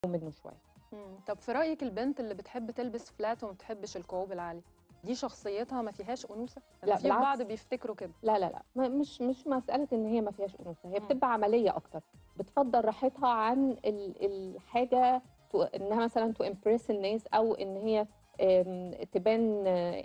منه شويه مم. طب في رأيك البنت اللي بتحب تلبس فلات وما بتحبش الكعوب العالية دي شخصيتها ما فيهاش أنوثة؟ لا، في بالعكس. بعض بيفتكروا كده لا لا لا ما- مش مش مساله ان هي ما فيهاش انوثه هي مم. بتبقى عمليه اكتر بتفضل راحتها عن ال- الحاجه تو- انها مثلا تو امبريس الناس او ان هي آم، تبان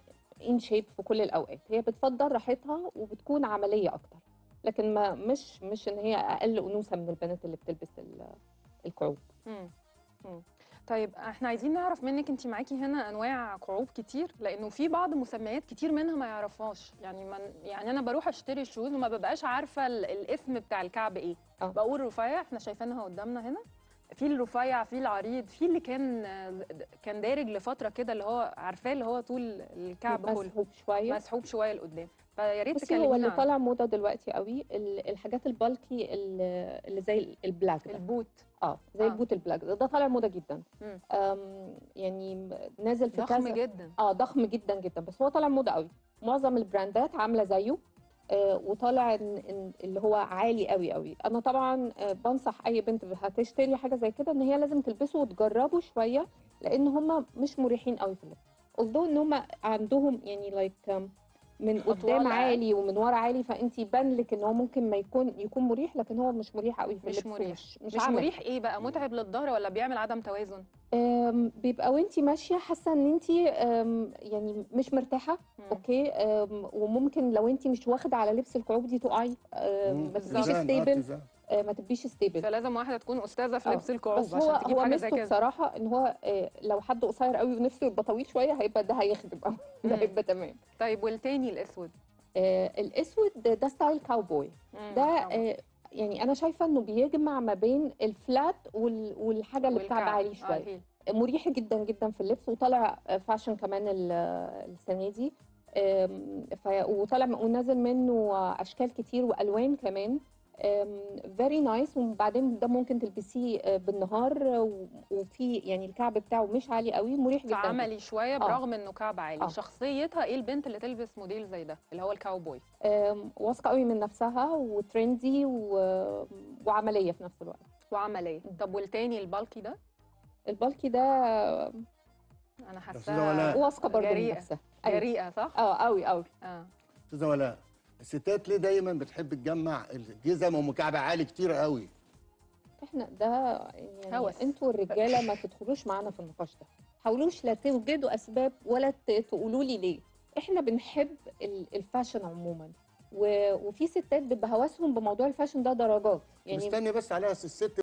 ان شيب في كل الاوقات هي بتفضل راحتها وبتكون عمليه اكتر لكن ما مش مش ان هي اقل انوثه من البنات اللي بتلبس ال- الكعوب مم. مم. طيب احنا عايزين نعرف منك انت معاكي هنا انواع كعوب كتير لانه في بعض مسميات كتير منها ما يعرفهاش يعني من يعني انا بروح اشتري شوز وما ببقاش عارفه ال- الاسم بتاع الكعب ايه آه. بقول رفيع احنا شايفينها قدامنا هنا في الرفيع في العريض في اللي كان كان دارج لفتره كده اللي هو عارفاه اللي هو طول الكعب كله مسحوب شويه مسحوب شويه لقدام فيا ريت بصي هو تكلمينا اللي عنه. طالع موضه دلوقتي قوي ال- الحاجات البالكي ال- اللي زي البلاك ده البوت اه زي آه. البوت البلاك ده, ده طالع موضه جدا مم. أم يعني نازل في ضخم كذا جدا اه ضخم جدا جدا بس هو طالع موضه قوي معظم البراندات عامله زيه آه وطالع إن إن اللي هو عالي قوي قوي انا طبعا آه بنصح اي بنت هتشتري حاجه زي كده ان هي لازم تلبسه وتجربه شويه لان هم مش مريحين قوي في اللبس although ان هم عندهم يعني لايك من أطوال قدام أقل. عالي ومن ورا عالي فانت يبان لك ان هو ممكن ما يكون يكون مريح لكن هو مش مريح قوي في مش اللبس مريح. ومش- مش, مش, عملي. مريح ايه بقى متعب للظهر ولا بيعمل عدم توازن أم، بيبقى وانتي ماشيه حاسه ان انتي أم، يعني مش مرتاحه مم. اوكي أم، وممكن لو انتي مش واخده على لبس الكعوب دي تقعي أم، ما تبقيش ستيبل ما تبقيش ستيبل فلازم واحده تكون استاذه في آه. لبس الكعوب بس هو عشان تجيب هو حاجه زي ميزته كده بصراحه ان هو آه، لو حد قصير قوي ونفسه يبقى طويل شويه هيبقى ده هيخدم قوي ده مم. هيبقى تمام طيب والتاني الاسود آه، الاسود ده, ده ستايل كاوبوي مم. ده طبعاً. آه، يعني انا شايفه انه بيجمع ما بين الفلات وال- والحاجه اللي بكعب والكعب. عالي آه، شويه الهيل. مريح جدا جدا في اللبس وطالع فاشن كمان ال- السنه دي أم، ف- وطالع ونازل منه اشكال كتير والوان كمان فيري نايس وبعدين ده ممكن تلبسيه آه، بالنهار و- وفي يعني الكعب بتاعه مش عالي قوي مريح جدا فعملي شويه برغم انه كعب عالي آه. شخصيتها ايه البنت اللي تلبس موديل زي ده اللي هو الكاوبوي أم، واثقه قوي من نفسها وترندي و- وعمليه في نفس الوقت وعمليه مم. طب والتاني البالكي ده البالكي ده انا أستاذة ولاء. حاساها واثقه برضه من جريئة. نفسها أيوة. جريئه صح اه قوي قوي اه استاذه ولاء الستات ليه دايما بتحب تجمع الجزم ومكعب عالي كتير قوي احنا ده يعني هوس. انتوا الرجاله ما تدخلوش معانا في النقاش ده حاولوش لا توجدوا اسباب ولا ت- تقولوا لي ليه احنا بنحب ال- الفاشن عموما و- وفي ستات بيبقى هوسهم بموضوع الفاشن ده درجات يعني يعني مستني بس عليها الست